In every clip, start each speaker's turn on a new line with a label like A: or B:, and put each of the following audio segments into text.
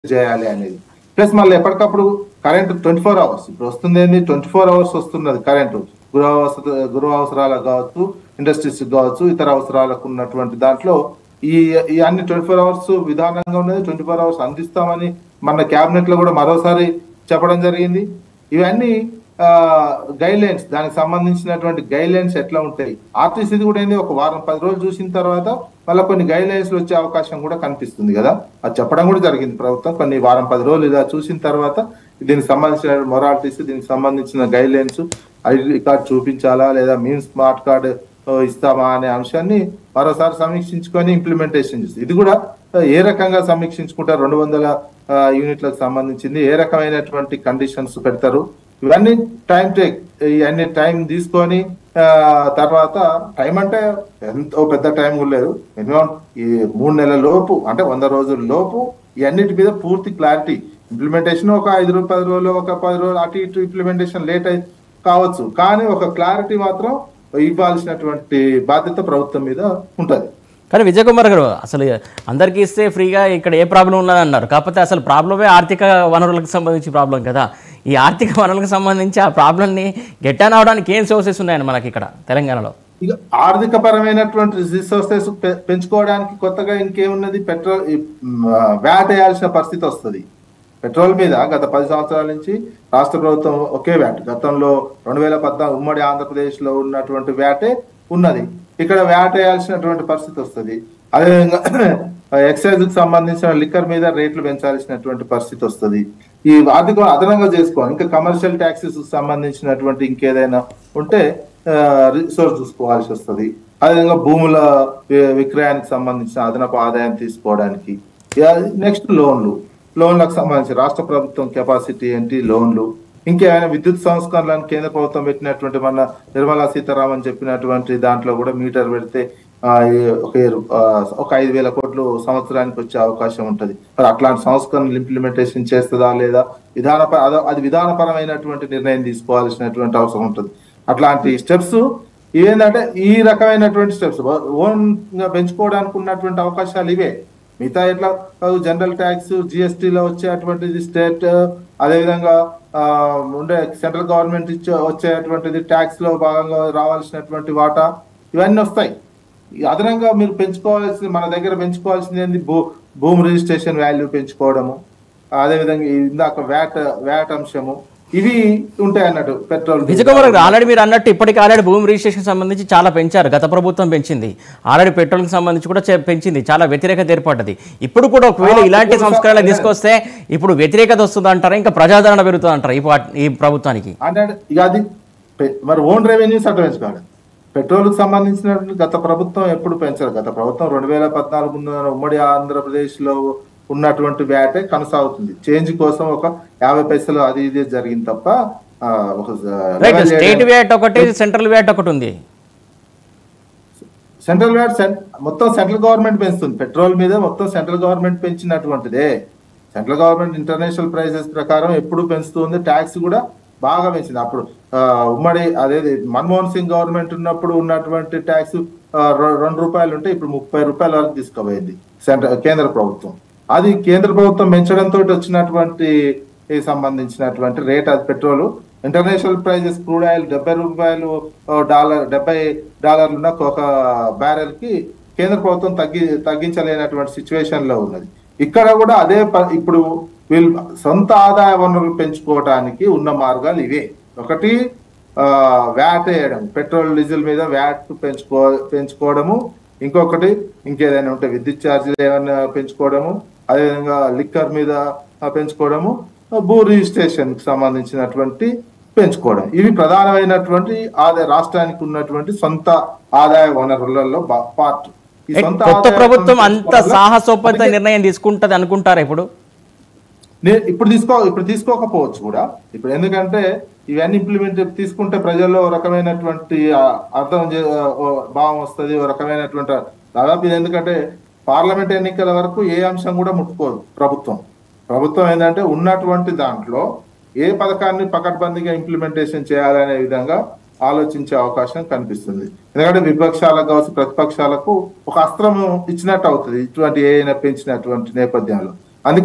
A: చేయాలి అనేది ప్లస్ మళ్ళీ ఎప్పటికప్పుడు కరెంట్ ట్వంటీ ఫోర్ అవర్స్ ఇప్పుడు వస్తుంది ఏంది ట్వంటీ ఫోర్ అవర్స్ వస్తున్నది కరెంటు గృహ అవసర గృహ అవసరాలకు కావచ్చు ఇండస్ట్రీస్ కావచ్చు ఇతర అవసరాలకు ఉన్నటువంటి దాంట్లో ఈ ఈ అన్ని ట్వంటీ ఫోర్ అవర్స్ విధానంగా ఉన్నది ట్వంటీ ఫోర్ అవర్స్ అందిస్తామని మన క్యాబినెట్ లో కూడా మరోసారి చెప్పడం జరిగింది ఇవన్నీ గైడ్ లైన్స్ దానికి సంబంధించినటువంటి గైడ్ లైన్స్ ఎట్లా ఉంటాయి ఆర్టీసీది కూడా ఏంది ఒక వారం పది రోజులు చూసిన తర్వాత మళ్ళీ కొన్ని గైడ్ లైన్స్ వచ్చే అవకాశం కూడా కనిపిస్తుంది కదా అది చెప్పడం కూడా జరిగింది ప్రభుత్వం కొన్ని వారం పది రోజులు ఇలా చూసిన తర్వాత దీనికి సంబంధించిన మొరాలిటీస్ దీనికి సంబంధించిన గైడ్ లైన్స్ ఐడి కార్డ్ చూపించాలా లేదా మీన్ స్మార్ట్ కార్డ్ ఇస్తామా అనే అంశాన్ని మరోసారి సమీక్షించుకొని ఇంప్లిమెంటేషన్ చేస్తుంది ఇది కూడా ఏ రకంగా సమీక్షించుకుంటారు రెండు వందల యూనిట్లకు సంబంధించింది ఏ రకమైనటువంటి కండిషన్స్ పెడతారు ఇవన్నీ టైం టేక్ ఇవన్నీ టైం తీసుకొని ఆ, తర్వాత టైం అంటే ఎంతో పెద్ద టైం కూడా లేదు మినిమం ఈ మూడు నెలల లోపు అంటే వంద రోజుల లోపు ఇవన్నిటి మీద పూర్తి క్లారిటీ ఇంప్లిమెంటేషన్ ఒక ఐదు రోజులు పది రోజులు ఒక పది రోజులు అటు ఇటు ఇంప్లిమెంటేషన్ లేట్ అయి కావచ్చు కానీ ఒక క్లారిటీ మాత్రం ఇవ్వాల్సినటువంటి బాధ్యత ప్రభుత్వం మీద ఉంటది
B: కానీ విజయ్ కుమార్ గారు అసలు అందరికీ ఇస్తే ఫ్రీగా ఇక్కడ ఏ ప్రాబ్లం ఉన్నది అన్నారు కాకపోతే అసలు ప్రాబ్లమే ఆర్థిక వనరులకు సంబంధించి ప్రాబ్లం కదా ఈ ఆర్థిక వనరులకు సంబంధించి ఆ ప్రాబ్లంని గెట్టాన్ అవడానికి ఏం సోర్సెస్ ఉన్నాయండి మనకి ఇక్కడ తెలంగాణలో
A: ఇక ఆర్థిక పరమైనటువంటి రిసోర్సెస్ పెంచుకోవడానికి కొత్తగా ఇంకేమున్నది పెట్రోల్ వ్యాట్ వేయాల్సిన పరిస్థితి వస్తుంది పెట్రోల్ మీద గత పది సంవత్సరాల నుంచి రాష్ట్ర ప్రభుత్వం ఒకే వ్యాట్ గతంలో రెండు వేల పద్నాలుగు ఉమ్మడి ఆంధ్రప్రదేశ్ లో ఉన్నటువంటి వ్యాటే ఉన్నది ఇక్కడ వ్యాట్ వేయాల్సినటువంటి పరిస్థితి వస్తుంది అదేవిధంగా ఎక్సైజ్ కి సంబంధించిన లిక్కర్ మీద రేట్లు పెంచాల్సినటువంటి పరిస్థితి వస్తుంది ఈ ఆర్థిక అదనంగా చేసుకోవాలి ఇంకా కమర్షియల్ ట్యాక్సెస్ నెంబర్ ఇంకేదైనా ఉంటే రిసోర్స్ చూసుకోవాల్సి వస్తుంది అదేవిధంగా భూముల వి- విక్రయానికి సంబంధించిన అదనపు ఆదాయం తీసుకోవడానికి నెక్స్ట్ లోన్లు లోన్లకు సంబంధించి రాష్ట్ర ప్రభుత్వం కెపాసిటీ ఏంటి లోన్లు ఇంకేమైనా విద్యుత్ సంస్కరణలను కేంద్ర ప్రభుత్వం పెట్టినటువంటి మన నిర్మలా సీతారామన్ చెప్పినటువంటి దాంట్లో కూడా మీటర్ పెడితే ఆ, ఈ ఒక ఇరు- ఆ, ఒక ఐదు వేల కోట్లు సంవత్సరానికి వచ్చే అవకాశం ఉంటది మరి అట్లాంటి సంస్కరణలు ఇంప్లిమెంటేషన్ చేస్తుందా లేదా విధాన అది విధానపరమైనటువంటి నిర్ణయం తీసుకోవాల్సినటువంటి అవసరం ఉంటుంది అట్లాంటి స్టెప్స్ ఇవేంటంటే ఈ రకమైనటువంటి స్టెప్స్ ఓన్ గా పెంచుకోవడానికి ఉన్నటువంటి అవకాశాలు ఇవే మిగతా ఎట్లా జనరల్ ట్యాక్స్ జిఎస్టీలో వచ్చేటువంటిది స్టేట్ అదేవిధంగా ఆ, ఉండే సెంట్రల్ గవర్నమెంట్ ఇచ్చే వచ్చేటువంటిది ట్యాక్స్ లో భాగంగా రావాల్సినటువంటి వాటా ఇవన్నీ వస్తాయి ఈ అదనంగా మీరు పెంచుకోవాల్సింది మన దగ్గర పెంచుకోవాల్సింది ఏంది భూ భూమి రిజిస్ట్రేషన్ వాల్యూ పెంచుకోవడము అదేవిధంగా ఈ ఇందాక వ్యాట్ వ్యాట్ అంశము ఇవి ఉంటాయి అన్నట్టు పెట్రోల్
B: విజయ్ కుమార్ గారు ఆల్రెడీ మీరు అన్నట్టు ఇప్పటికీ ఆల్రెడీ భూమి రిజిస్ట్రేషన్ సంబంధించి చాలా పెంచారు గత ప్రభుత్వం పెంచింది ఆల్రెడీ పెట్రోల్కి సంబంధించి కూడా చే- పెంచింది చాలా వ్యతిరేకత ఏర్పడ్డది ఇప్పుడు కూడా ఒకవేళ
A: ఆ,
B: ఇలాంటి
A: ఇప్పుడు
B: సంస్కరణలు
A: సా-
B: తీసుకొస్తే ఇప్పుడు వ్యతిరేకత వస్తుంది అంటారా ఇంకా ప్రజాదరణ పెరుగుతుంది అంటారా ఈ పార్టీ ఈ ప్రభుత్వానికి
A: అంటే ఇక అది పె- మరి ఓన్ రెవెన్యూస్ అట్లా పెంచుకోవాలి పెట్రోల్ కు సంబంధించినటువంటి గత ప్రభుత్వం ఎప్పుడు పెంచారు గత ప్రభుత్వం రెండు వేల పద్నాలుగు ముందు ఉమ్మడి ఆంధ్రప్రదేశ్ లో ఉన్నటువంటి వ్యాటే కొనసాగుతుంది చేంజ్ కోసం ఒక యాభై పైసలు అది ఇది జరిగింది తప్ప ఆ, ఒక
B: రైట్
A: level
B: స్టేట్
A: చేయడం-
B: వ్యాట్ ఒకటి సెంట్రల్ వ్యాట్ ఒకటి ఉంది
A: సెంట్రల్ వ్యాట్ సెం- మొత్తం సెంట్రల్ గవర్నమెంట్ పెంచుతుంది పెట్రోల్ మీద మొత్తం సెంట్రల్ గవర్నమెంట్ పెంచినటువంటిదే సెంట్రల్ గవర్నమెంట్ ఇంటర్నేషనల్ ప్రైసెస్ ప్రకారం ఎప్పుడు పెంచుతుంది ట్యాక్స్ కూడా బాగా పెంచింది అప్పుడు ఆ, ఉమ్మడి అదే మన్మోహన్ సింగ్ గవర్నమెంట్ ఉన్నప్పుడు ఉన్నటువంటి ట్యాక్స్ రెండు రూపాయలు ఉంటే ఇప్పుడు ముప్పై రూపాయల వరకు తీసుకుపోయింది సెంట్రల్ కేంద్ర ప్రభుత్వం అది కేంద్ర ప్రభుత్వం పెంచడంతో వచ్చినటువంటి ఈ సంబంధించినటువంటి రేట్ అది petrol international prices crude oil డెబ్బై రూపాయలు ఓ డాలర్ డెబ్బై డాలర్లు ఉన్న ఒక బ్యారెల్ కి కేంద్ర ప్రభుత్వం తగ్గి తగ్గించలేనటువంటి సిచ్యువేషన్ లో ఉన్నది ఇక్కడ కూడా అదే ప- ఇప్పుడు వీళ్ళు సొంత ఆదాయ వనరులు పెంచుకోవడానికి ఉన్న మార్గాలు ఇవే ఒకటి ఆ, వ్యాట్ వేయడం పెట్రోల్ డీజిల్ మీద వ్యాట్ పెంచుకో పెంచుకోవడము ఇంకొకటి ఇంకేదైనా ఉంటే విద్యుత్ ఛార్జీలు ఏమైనా పెంచుకోవడము అదేవిధంగా లిక్కర్ మీద ఆ, పెంచుకోవడము ఆ, భూ రిజిస్ట్రేషన్ కి సంబంధించినటువంటి పెంచుకోవడం ఇవి ప్రధానమైనటువంటి ఆదాయ రాష్ట్రానికి ఉన్నటువంటి సొంత ఆదాయ వనరులలో బా- పార్ట్ ఈ
B: రైట్,
A: సొంత
B: కొత్త
A: ఆదాయ
B: ప్రభుత్వం
A: వనరులు
B: అంత
A: పెంచుకోవడం వల్ల
B: సాహసోపేత
A: అందుకే-
B: నిర్ణయం తీసుకుంటది అనుకుంటారా ఇప్పుడు
A: నే- ఇప్పుడు తీసుకో ఇప్పుడు తీసుకోకపోవచ్చు కూడా ఇప్పుడు ఎందుకంటే ఇవన్నీ ఇంప్లిమెంట్ తీసుకుంటే ప్రజల్లో ఒక రకమైనటువంటి ఆ, అర్థం చే- ఓ భావం వస్తుంది ఒక రకమైనటువంటి దాదాపు ఇది ఎందుకంటే పార్లమెంట్ ఎన్నికల వరకు ఏ అంశం కూడా ముట్టుకోదు ప్రభుత్వం ప్రభుత్వం ఏంటంటే ఉన్నటువంటి దాంట్లో ఏ పథకాన్ని పకడ్బందీగా ఇంప్లిమెంటేషన్ చేయాలనే విధంగా ఆలోచించే అవకాశం కనిపిస్తుంది ఎందుకంటే విపక్షాలకు కావచ్చు ప్రతిపక్షాలకు ఒక అస్త్రం ఇచ్చినట్టు అవుతుంది ఇటువంటి ఏ పెంచినటువంటి నేపథ్యంలో అందుకే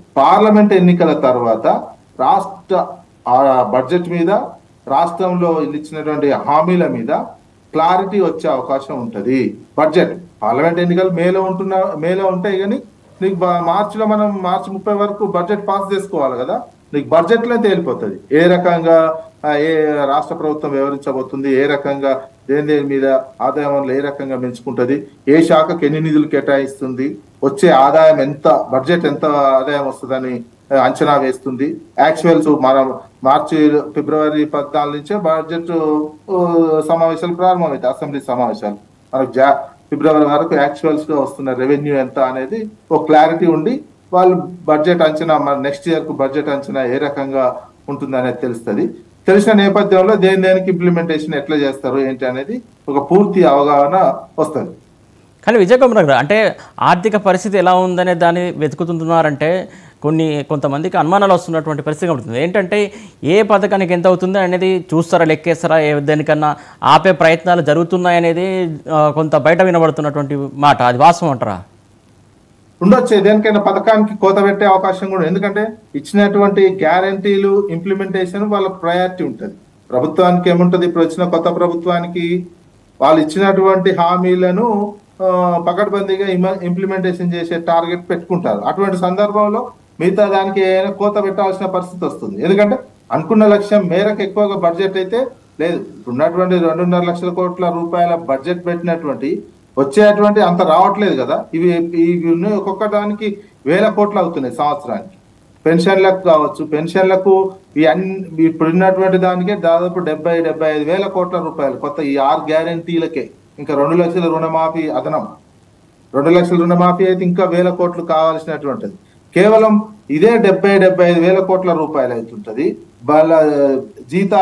A: పార్లమెంట్ ఎన్నికల తర్వాత రాష్ట్ర ఆ బడ్జెట్ మీద రాష్ట్రంలో వీళ్ళు ఇచ్చినటువంటి హామీల మీద క్లారిటీ వచ్చే అవకాశం ఉంటది బడ్జెట్ పార్లమెంట్ ఎన్నికలు మేలో ఉంటున్న మేలో ఉంటాయి కానీ నీకు బ- మార్చిలో మనం మార్చి ముప్పై వరకు బడ్జెట్ పాస్ చేసుకోవాలి కదా నీకు బడ్జెట్ లో తేలిపోతుంది ఏ రకంగా ఆ, ఏ రాష్ట్ర ప్రభుత్వం వివరించబోతుంది ఏ రకంగా దేని దేని మీద ఆదాయం వనరులు ఏ రకంగా పెంచుకుంటది ఏ శాఖకు ఎన్ని నిధులు కేటాయిస్తుంది వచ్చే ఆదాయం ఎంత బడ్జెట్ ఎంత ఆదాయం వస్తుందని ఆ, అంచనా వేస్తుంది యాక్చువల్స్ మనం మార్చి ఫిబ్రవరి పద్నాలుగు నుంచే బడ్జెట్ ఆ, సమావేశాలు ప్రారంభమవుతాయి అసెంబ్లీ సమావేశాలు మనకు జా ఫిబ్రవరి వరకు యాక్చువల్స్ గా వస్తున్న రెవెన్యూ ఎంత అనేది ఒక క్లారిటీ ఉండి వాళ్ళు బడ్జెట్ అంచనా మన నెక్స్ట్ ఇయర్ కు బడ్జెట్ అంచనా ఏ రకంగా ఉంటుంది అనేది తెలుస్తుంది తెలిసిన నేపథ్యంలో దేని దేనికి ఇంప్లిమెంటేషన్ ఎట్లా చేస్తారు ఏంటి అనేది ఒక పూర్తి అవగాహన వస్తుంది
B: కానీ విజయ్ కుమార్ గారు అంటే ఆర్థిక పరిస్థితి ఎలా ఉందనే దాన్ని వెతుకుతుంటున్నారంటే కొన్ని కొంతమందికి అనుమానాలు వస్తున్నటువంటి పరిస్థితి ఉంటుంది ఏంటంటే ఏ పథకానికి ఎంత అవుతుంది అనేది చూస్తారా లెక్కేస్తారా ఏ దేనికన్నా ఆపే ప్రయత్నాలు జరుగుతున్నాయనేది ఆ, కొంత బయట వినబడుతున్నటువంటి మాట అది వాస్తవం అంటారా
A: ఉండొచ్చు దేనికైనా పథకానికి కోత పెట్టే అవకాశం కూడా ఉంది. ఎందుకంటే ఇచ్చినటువంటి గ్యారంటీలు ఇంప్లిమెంటేషన్ వాళ్ళ ప్రయారిటీ ఉంటుంది ప్రభుత్వానికి ఏముంటది ఇప్పుడు వచ్చిన కొత్త ప్రభుత్వానికి వాళ్ళు ఇచ్చినటువంటి హామీలను ఆ, పకడ్బందీగా ఇంప్లిమెంటేషన్ చేసే టార్గెట్ పెట్టుకుంటారు అటువంటి సందర్భంలో మిగతా దానికి ఏదైనా కోత పెట్టాల్సిన పరిస్థితి వస్తుంది ఎందుకంటే అనుకున్న లక్ష్యం మేరకు ఎక్కువగా బడ్జెట్ అయితే లేదు ఇప్పుడు ఉన్నటువంటి రెండున్నర లక్షల కోట్ల రూపాయల బడ్జెట్ పెట్టినటువంటి వచ్చేటువంటి అంత రావట్లేదు కదా ఇవి ఇవి ఉన్నాయి ఒక్కొక్క దానికి వేల కోట్లు అవుతున్నాయి సంవత్సరానికి పెన్షన్లకు కావచ్చు పెన్షన్లకు ఈ అన్ని ఇప్పుడు ఉన్నటువంటి దానికే దాదాపు డెబ్బై డెబ్బై ఐదు వేల కోట్ల రూపాయలు కొత్త ఈ ఆరు గ్యారంటీలకే ఇంకా రెండు లక్షల రుణమాఫీ అదనం రెండు లక్షల రుణమాఫీ అయితే ఇంకా వేల కోట్లు కావాల్సినటువంటిది కేవలం ఇదే డెబ్బై డెబ్బై ఐదు వేల కోట్ల రూపాయలు అవుతుంటది వాళ్ళ జీతా